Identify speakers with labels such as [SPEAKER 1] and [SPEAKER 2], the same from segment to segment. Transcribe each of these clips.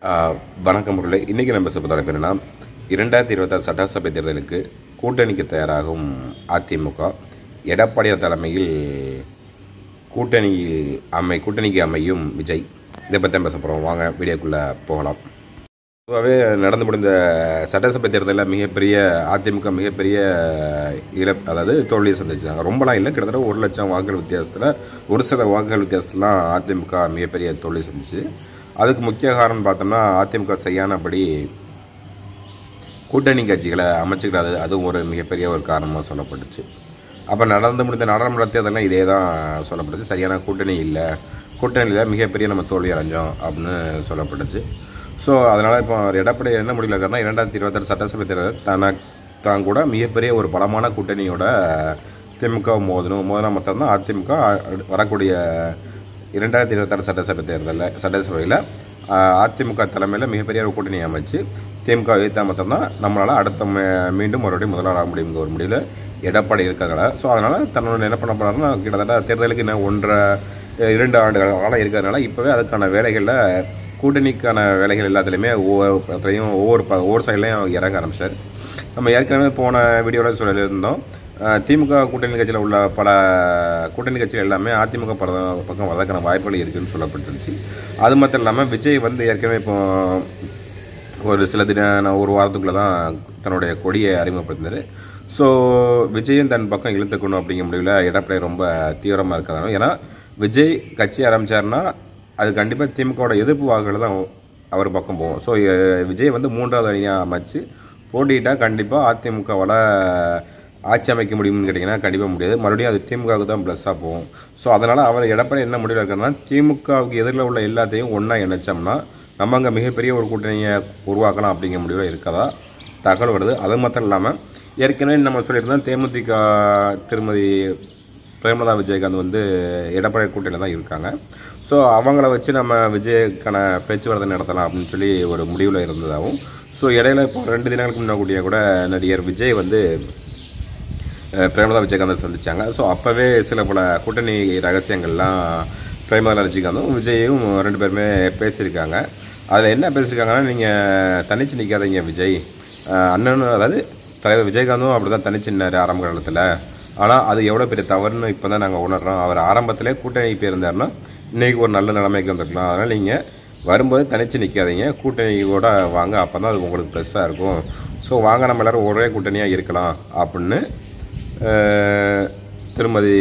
[SPEAKER 1] ஆஹ் வணக்கம் முரளி இன்றைக்கி நம்ம பேச தலைப்பு என்னன்னா இரண்டாயிரத்தி இருபத்தாறு சட்டசபை தேர்தலுக்கு கூட்டணிக்கு தயாராகும் அதிமுக எடப்பாடியார் தலைமையில் கூட்டணி அமை கூட்டணிக்கு அமையும் விஜய் இதை பற்றி தான் பேச போகிறோம் வாங்க வீடியோக்குள்ளே போகலாம் பொதுவாகவே நடந்து முடிந்த சட்டசபை தேர்தலில் மிகப்பெரிய அதிமுக மிகப்பெரிய இழப் அதாவது தோல்வியை சந்திச்சாங்க ரொம்பலாம் இல்லை கிட்டத்தட்ட ஒரு லட்சம் வாக்குகள் வித்தியாசத்தில் ஒரு சில வாக்குகள் வித்தியாசத்துலாம் அதிமுக மிகப்பெரிய தோல்வி சந்திச்சு அதுக்கு முக்கிய காரணம் பார்த்தோம்னா அதிமுக சரியானபடி கூட்டணி கட்சிகளை அமைச்சுக்கிறாது அதுவும் ஒரு மிகப்பெரிய ஒரு காரணமாக சொல்லப்பட்டுச்சு அப்போ நடந்து முடிந்த நாடாளுமன்ற தேர்தலாம் இதே தான் சொல்லப்பட்டுச்சு சரியான கூட்டணி இல்லை கூட்டணியில் மிகப்பெரிய நம்ம தோல்வி அடைஞ்சோம் அப்படின்னு சொல்லப்பட்டுச்சு ஸோ அதனால் இப்போ எடப்பாடி என்ன முடியல இருக்காருன்னா இரண்டாயிரத்தி இருபத்தாறு சட்டசபை தேர்தல் தன தான் கூட மிகப்பெரிய ஒரு பலமான கூட்டணியோட திமுக மோதணும் மோதினா மட்டும்தான் அதிமுக அ- வரக்கூடிய இரண்டாயிரத்தி இருபத்தாறு சட்டசபை தேர்தலில் சட்டசபையில் ஆஹ், அதிமுக தலைமையில் மிகப்பெரிய ஒரு கூட்டணி அமைச்சு திமுக எதிர்த்தா மட்டும்தான் நம்மளால் அடுத்த மே- மீண்டும் மறுபடியும் முதல்வராக முடியுங்கிற ஒரு முடிவில் எடப்பாடி இருக்கிறதுனால ஸோ அதனால் தன்னோட என்ன பண்ண போறாருன்னா கிட்டத்தட்ட தேர்தலுக்கு இன்னும் ஒன்றரை அஹ், இரண்டு ஆண்டுகள் காலம் இருக்கிறதுனால இப்போவே அதுக்கான வேலைகளில் கூட்டணிக்கான வேலைகள் எல்லாத்துலேயுமே ஒவ்வொருத்தையும் ஒவ்வொரு ப ஒவ்வொரு சைட்லையும் இறங்க ஆரம்பிச்சார் நம்ம ஏற்கனவே போன வீடியோவில் சொல்லியிருந்தோம் அஹ், திமுக கூட்டணி கட்சியில் உள்ள பல கூட்டணி கட்சிகள் எல்லாமே அதிமுக பட பக்கம் வதக்கின வாய்ப்புகள் இருக்குன்னு சொல்லப்பட்டுருச்சு அது மட்டும் இல்லாமல் விஜய் வந்து ஏற்கனவே இப்போ ஒரு சில தின நான் ஒரு வாரத்துக்குள்ளே தான் தன்னுடைய கொடியை அறிமுகப்படுத்தினார் ஸோ விஜயும் தன் பக்கம் இழுத்துக்கணும் அப்படிங்கிற முடிவில் எடப்பாடி ரொம்ப தீவிரமாக இருக்கிறதால ஏன்னா விஜய் கட்சி ஆரம்பித்தார்னா அது கண்டிப்பாக திமுகவோட எதிர்ப்பு வாக்குகள் தான் அவர் பக்கம் போகும் ஸோ விஜய் வந்து மூன்றாவது அணியாக அமைச்சு போட்டிட்டால் கண்டிப்பாக அதிமுகவால் ஆட்சி அமைக்க முடியும்னு கேட்டிங்கன்னா கண்டிப்பாக முடியாது மறுபடியும் அது திமுகவுக்கு தான் ப்ளஸ்ஸாக போகும் ஸோ அதனால் அவர் எடப்பாடி என்ன முடிவில் இருக்காருன்னா திமுகவுக்கு எதிரில் உள்ள எல்லாத்தையும் ஒன்றா இணைச்சோம்னா நம்ம அங்கே மிகப்பெரிய ஒரு கூட்டணியை உருவாக்கலாம் அப்படிங்கிற முடிவில் இருக்கதா தகவல் வருது அது மட்டும் இல்லாமல் ஏற்கனவே நம்ம சொல்லியிருந்தோம் தேமுதிக திருமதி பிரேமலதா விஜயகாந்த் வந்து எடப்பாடி கூட்டணியில் தான் இருக்காங்க ஸோ அவங்கள வச்சு நம்ம விஜய்க்கான பேச்சுவார்த்தை நடத்தலாம் அப்படின்னு சொல்லி ஒரு முடிவில் இருந்ததாகவும் ஸோ இடையில இப்போ ரெண்டு தினங்களுக்கு முன்னாடியே கூட நடிகர் விஜய் வந்து அஹ், பிரேமலதா விஜயகாந்தை சந்திச்சாங்க ஸோ அப்போவே சில பல கூட்டணி ரகசியங்கள்லாம் பிரேமலதா விஜயகாந்தும் விஜயும் ரெண்டு பேருமே பேசியிருக்காங்க அதில் என்ன பேசியிருக்காங்கன்னா நீங்கள் தனிச்சு நிற்காதீங்க விஜய் அஹ், அண்ணனும் அதாவது தலைவர் விஜயகாந்தும் அப்படி தான் தனிச்சு நின்னாரு ஆரம்ப காலத்தில் ஆனால் அது எவ்வளோ பெரிய தவறுன்னு இப்போ தான் நாங்கள் உணர்றோம் அவர் ஆரம்பத்திலே கூட்டணி போயிருந்தாருன்னா இன்றைக்கி ஒரு நல்ல நிலைமைக்கு வந்திருக்கலாம் அதனால் நீங்கள் வரும்போது தனிச்சு நிற்காதீங்க கூட்டணியோட வாங்க அப்போ தான் அது உங்களுக்கு ப்ளஸ்ஸாக இருக்கும் ஸோ வாங்க நம்ம எல்லோரும் ஒரே கூட்டணியாக இருக்கலாம் அப்படின்னு அஹ், திருமதி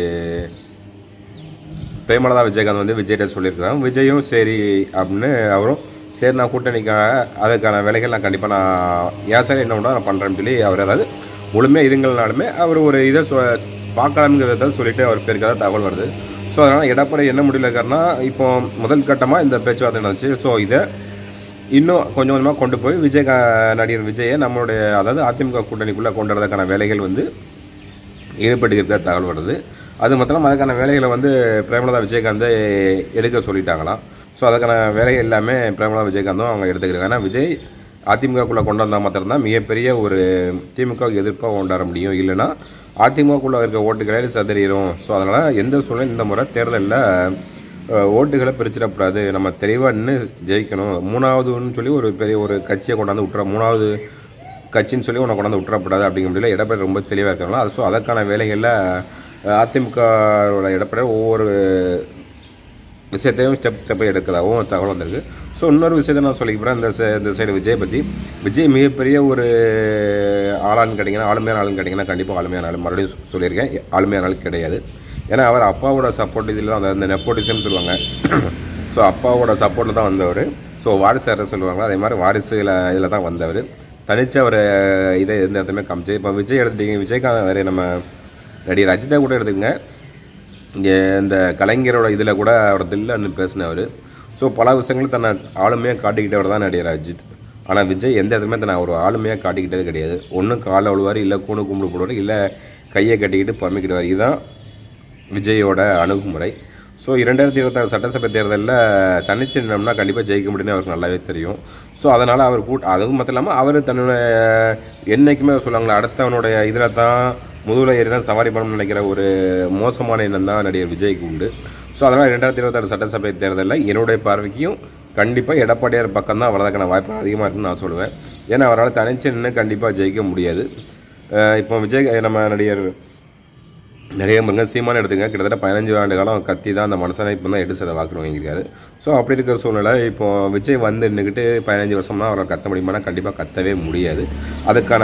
[SPEAKER 1] பிரேமலதா விஜயகாந்த் வந்து விஜய்கிட்ட சொல்லியிருக்கிறாங்க விஜயும் சரி அப்படின்னு அவரும் சரி நான் கூட்டணிக்காக அதுக்கான வேலைகள் நான் கண்டிப்பாக நான் ஏன் சார் என்ன நான் பண்ணுறேன்னு சொல்லி அவர் அதாவது முழுமையாக இதுங்கள்னாலுமே அவர் ஒரு இதை சொ பார்க்கலாம்ங்கிறத சொல்லிட்டு அவர் பேருக்காக தகவல் வருது ஸோ அதனால் எடப்பாடி என்ன முடியல இருக்காருன்னா இப்போ முதல் கட்டமாக இந்த பேச்சுவார்த்தை நடந்துச்சு ஸோ இதை இன்னும் கொஞ்சம் கொஞ்சமாக கொண்டு போய் விஜய் க- நடிகர் விஜயை நம்மளுடைய அதாவது அதிமுக கூட்டணிக்குள்ளே கொண்டு வரதுக்கான வேலைகள் வந்து ஈடுபட்டு இருக்கிற தகவல் வருது அது மாத்திரம் அதுக்கான வேலைகளை வந்து பிரேமலதா விஜயகாந்தை எடுக்க சொல்லிட்டாங்களாம் ஸோ அதுக்கான வேலைகள் எல்லாமே பிரேமலதா விஜயகாந்தும் அவங்க எடுத்துக்கிறாங்க ஏன்னா விஜய் அதிமுகக்குள்ளே கொண்டு வந்தால் மாத்திரம்தான் மிகப்பெரிய ஒரு திமுகவுக்கு எதிர்ப்பாக கொண்டாட முடியும் இல்லைன்னா அதிமுகக்குள்ளே இருக்க ஓட்டுகளே சதறிடும் ஸோ அதனால் எந்த சூழ்நிலை இந்த முறை தேர்தலில் அஹ், ஓட்டுகளை பிரிச்சிடக்கூடாது நம்ம தெளிவாக நின்று ஜெயிக்கணும் மூணாவதுன்னு சொல்லி ஒரு பெரிய ஒரு கட்சியை கொண்டாந்து விட்டுற மூணாவது கட்சின்னு சொல்லி உன்னை கொண்டாந்து விட்டுறக்கூடாது அப்படிங்கிற முடியல எடப்பாடி ரொம்ப தெளிவாக இருக்காங்களா அது ஸோ அதற்கான வேலைகளில் அதிமுகவோட எடப்பாடி ஒவ்வொரு விஷயத்தையும் ஸ்டெப் ஸ்டெப்பை எடுக்கிறதாகவும் தகவல் வந்திருக்கு ஸோ இன்னொரு விஷயத்தை நான் சொல்லிக்கிறேன் இந்த சை- இந்த சைடு விஜய் பற்றி விஜய் மிகப்பெரிய ஒரு ஆளான்னு கேட்டிங்கன்னா ஆளுமையான ஆளுன்னு கேட்டிங்கன்னா கண்டிப்பாக ஆளுமையான ஆள் மறுபடியும் சொ- சொல்லியிருக்கேன் ஆளுமையான ஆள் கிடையாது ஏன்னா அவர் அப்பாவோட சப்போர்ட் இதில் தான் அந்த நெப்போட்டிசம் சொல்லுவாங்க ஸோ அப்பாவோட சப்போர்ட்டில் தான் வந்தவர் ஸோ வாரிசு அரசு சொல்லுவாங்க அதே மாதிரி வாரிசுல இதில் தான் வந்தவர் தனிச்சு அவர் இதை எந்த இடத்துலையுமே காமிச்சு இப்போ விஜய் எடுத்துட்டீங்க விஜயகாந்த் வேறு நம்ம நடிகர் அஜிதா கூட எடுத்துக்கங்க இங்கே இந்த கலைஞரோட இதில் கூட அவர் தில்லன்னு பேசினவர் ஸோ பல விஷயங்களும் தன்னை ஆளுமையாக காட்டிக்கிட்டவர் தான் நடிகர் அஜித் ஆனால் விஜய் எந்த இடத்துலையுமே தன்னை ஒரு ஆளுமையாக காட்டிக்கிட்டது கிடையாது ஒன்று காலை அழுவார் இல்லை கூணு கும்பிடு போடுவார் இல்லை கையை கட்டிக்கிட்டு பம்மிக்கிடுவார் இதுதான் விஜயோட அணுகுமுறை ஸோ இரண்டாயிரத்தி இருபத்தாறு சட்டசபை தேர்தலில் தனிச்சு நின்னோம்னா கண்டிப்பாக ஜெயிக்க முடியும்னு அவருக்கு நல்லாவே தெரியும் ஸோ அதனால் அவர் கூட் அதுவும் மட்டும் இல்லாமல் அவர் தன்னோட என்னைக்குமே சொல்லுவாங்களே அடுத்தவனுடைய இதில் தான் முதுகுல ஏறி தான் சவாரி பண்ணணும்னு நினைக்கிற ஒரு மோசமான எண்ணம் தான் நடிகர் விஜய்க்கு உண்டு ஸோ அதனால் ரெண்டாயிரத்தி இருபத்தாறு சட்டசபை தேர்தலில் என்னுடைய பார்வைக்கும் கண்டிப்பாக எடப்பாடியார் பக்கம் தான் வரதுக்கான வாய்ப்பு அதிகமாக இருக்குன்னு நான் சொல்லுவேன் ஏன்னா அவரால் தனிச்சு நின்று கண்டிப்பாக ஜெயிக்க முடியாது அஹ் இப்போ விஜய் நம்ம நடிகர் நிறைய பாருங்க சீமான எடுத்துங்க கிட்டத்தட்ட பதினஞ்சு ஆண்டு காலம் கத்தி தான் அந்த மனுஷனை இப்போ தான் எடுத்து சில வாக்கு வாங்கியிருக்காரு ஸோ அப்படி இருக்கிற சூழ்நிலை இப்போ விஜய் வந்து நின்றுக்கிட்டு பதினஞ்சு வருஷம்னா அவரை கத்த முடியுமானா கண்டிப்பாக கத்தவே முடியாது அதுக்கான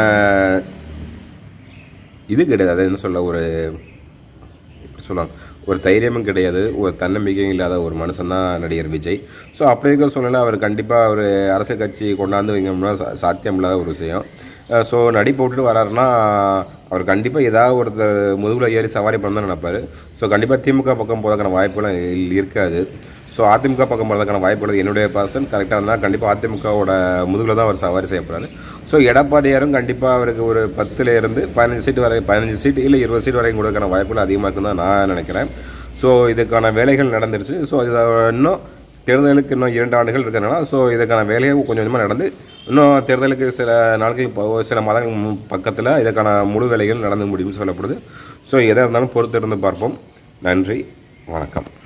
[SPEAKER 1] இது கிடையாது அது என்ன சொல்ல ஒரு எப்படி சொல்லலாம் ஒரு தைரியமும் கிடையாது ஒரு தன்னம்பிக்கையும் இல்லாத ஒரு மனுஷன் தான் நடிகர் விஜய் ஸோ அப்படி இருக்கிற சூழ்நிலை அவர் கண்டிப்பாக ஒரு அரசியல் கட்சி கொண்டாந்து வைக்கணும்னா சா சாத்தியம் இல்லாத ஒரு விஷயம் ஸோ நடிப்பு விட்டுட்டு வராருன்னா அவர் கண்டிப்பாக ஏதாவது ஒருத்தர் முதுகில் ஏறி சவாரி பண்ண தான் நினைப்பாரு ஸோ கண்டிப்பாக திமுக பக்கம் போகிறதுக்கான வாய்ப்புலாம் இல்- இருக்காது ஸோ அதிமுக பக்கம் போகிறதுக்கான வாய்ப்பு உள்ளது என்னுடைய பர்சன் கரெக்டாக இருந்தால் கண்டிப்பாக அதிமுகவோட முதுகில் தான் அவர் சவாரி செய்யப்படுறாரு ஸோ எடப்பாடியாரும் கண்டிப்பாக அவருக்கு ஒரு பத்துல இருந்து பதினஞ்சு சீட் வரை பதினஞ்சு சீட் இல்லை இருபது சீட் வரைக்கும் கொடுக்கறதுக்கான வாய்ப்புகள் அதிகமாக இருக்குன்னு தான் நான் நினைக்கிறேன் ஸோ இதுக்கான வேலைகள் நடந்துருச்சு ஸோ இதை இன்னும் தேர்தலுக்கு இன்னும் இரண்டு ஆண்டுகள் இருக்கிறதுனால ஸோ இதுக்கான வேலையை கொஞ்சம் கொஞ்சமாக நடந்து இன்னும் தேர்தலுக்கு சில நாட்கள் இப்போ சில மாதங்கள் பக்கத்தில் இதுக்கான முழு வேலைகள் நடந்து முடியும்னு சொல்லப்படுது ஸோ எதாக இருந்தாலும் பொறுத்திருந்து பார்ப்போம் நன்றி வணக்கம்